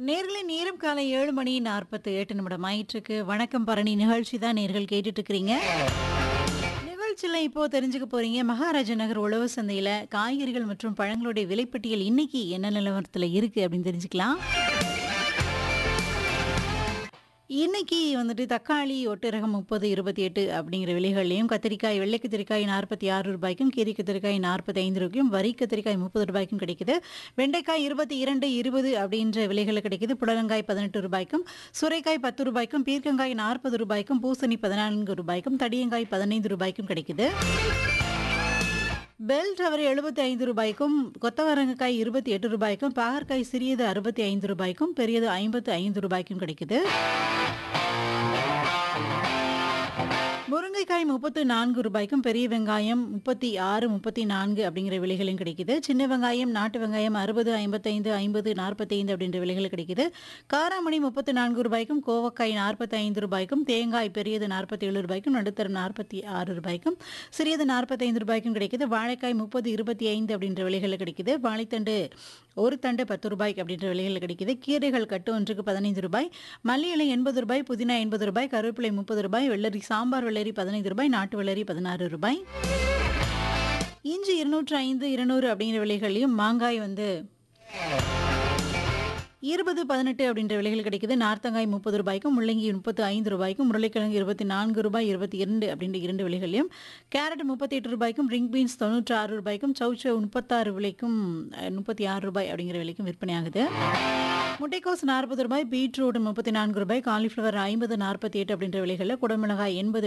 நேர்களை நேரம் காலை ஏழு மணி நாற்பத்தி எட்டு நிமிடம் ஆயிட்டிருக்கு வணக்கம் பரணி நிகழ்ச்சி தான் நேர்கள் கேட்டுட்டு இருக்கிறீங்க நிகழ்ச்சியில் இப்போ தெரிஞ்சுக்க போறீங்க மகாராஜா நகர் உழவு சந்தையில காய்கறிகள் மற்றும் பழங்களுடைய விலைப்பட்டியல் இன்னைக்கு என்ன நிலவரத்துல இருக்கு அப்படின்னு தெரிஞ்சுக்கலாம் இன்னைக்கு வந்துட்டு தக்காளி ஒட்டு ரகம் முப்பது இருபத்தி எட்டு அப்படிங்கிற விலைகள்லையும் கத்திரிக்காய் வெள்ளை கத்திரிக்காய் நாற்பத்தி ஆறு ரூபாய்க்கும் கீரி கத்திரிக்காய் நாற்பத்தி ஐந்து ரூபாய்க்கும் வரி கத்திரிக்காய் முப்பது ரூபாய்க்கும் கிடைக்குது வெண்டைக்காய் இருபத்தி இரண்டு இருபது அப்படின்ற விலைகளில் கிடைக்குது புடலங்காய் பதினெட்டு ரூபாய்க்கும் சுரைக்காய் பத்து ரூபாய்க்கும் பீர்க்கங்காய் நாற்பது ரூபாய்க்கும் பூசணி பதினான்கு ரூபாய்க்கும் தடியங்காய் பதினைந்து ரூபாய்க்கும் கிடைக்குது பெல் டவர் எழுபத்தி ஐந்து ரூபாய்க்கும் கொத்தவரங்காய் இருபத்தி எட்டு ரூபாய்க்கும் பாகற்காய் சிறியது அறுபத்தி ஐந்து ரூபாய்க்கும் பெரியது ஐம்பத்து ஐந்து ரூபாய்க்கும் கிடைக்குது முருங்கைக்காய் முப்பத்து நான்கு ரூபாய்க்கும் பெரிய வெங்காயம் முப்பத்தி ஆறு முப்பத்தி நான்கு அப்படிங்கிற விலைகளும் கிடைக்குது சின்ன வெங்காயம் நாட்டு வெங்காயம் அறுபது ஐம்பத்தைந்து ஐம்பது நாற்பத்தைந்து அப்படின்ற விலைகள் கிடைக்குது காராமணி முப்பத்து நான்கு ரூபாய்க்கும் கோவக்காய் நாற்பத்தி ஐந்து ரூபாய்க்கும் தேங்காய் பெரியது நாற்பத்தி ஏழு ரூபாய்க்கும் நடுத்தர நாற்பத்தி ஆறு ரூபாய்க்கும் சிறியது நாற்பத்தைந்து ரூபாய்க்கும் கிடைக்குது வாழைக்காய் முப்பது இருபத்தி ஐந்து அப்படின்ற விலைகளில் கிடைக்குது வாழைத்தண்டு ஒரு தண்டு பத்து ரூபாய்க்கு அப்படின்ற விலைகளில் கிடைக்குது கீரைகள் கட்டு ஒன்றுக்கு பதினைந்து ரூபாய் மல்லி இலை எண்பது ரூபாய் புதினா எண்பது ரூபாய் கருவேப்பிலை முப்பது ரூபாய் வெள்ளரி சாம்பார் வெள்ளரி பதினைந்து ரூபாய் நாட்டு வெள்ளரி பதினாறு ரூபாய் இஞ்சி இருநூற்று ஐந்து இருநூறு அப்படிங்கிற விலைகளையும் மாங்காய் வந்து இருபது பதினெட்டு அப்படின்ற விலைகள் கிடைக்குது நார்த்தங்காய் முப்பது ரூபாய்க்கும் முள்ளங்கி முப்பத்து ஐந்து ரூபாய்க்கும் உருளைக்கிழங்கு இருபத்தி நான்கு ரூபாய் இருபத்தி இரண்டு அப்படின்ற இரண்டு விலைகளையும் கேரட் முப்பத்தி எட்டு ரூபாய்க்கும் ரிங் பீன்ஸ் தொண்ணூற்றி ஆறு ரூபாய்க்கும் சவுச்சவ் முப்பத்தாறு விலைக்கும் அஹ், முப்பத்தி ஆறு ரூபாய் அப்படிங்கிற விலைக்கும் விற்பனையாகுது முட்டைக்கோஸ் நாற்பது ரூபாய் பீட்ரூட் முப்பத்தி நான்கு ரூபாய் காலிஃப்ளவர் ஐம்பது நாற்பத்தி எட்டு அப்படின்ற விலைகளில் குடமிளகாய் எண்பது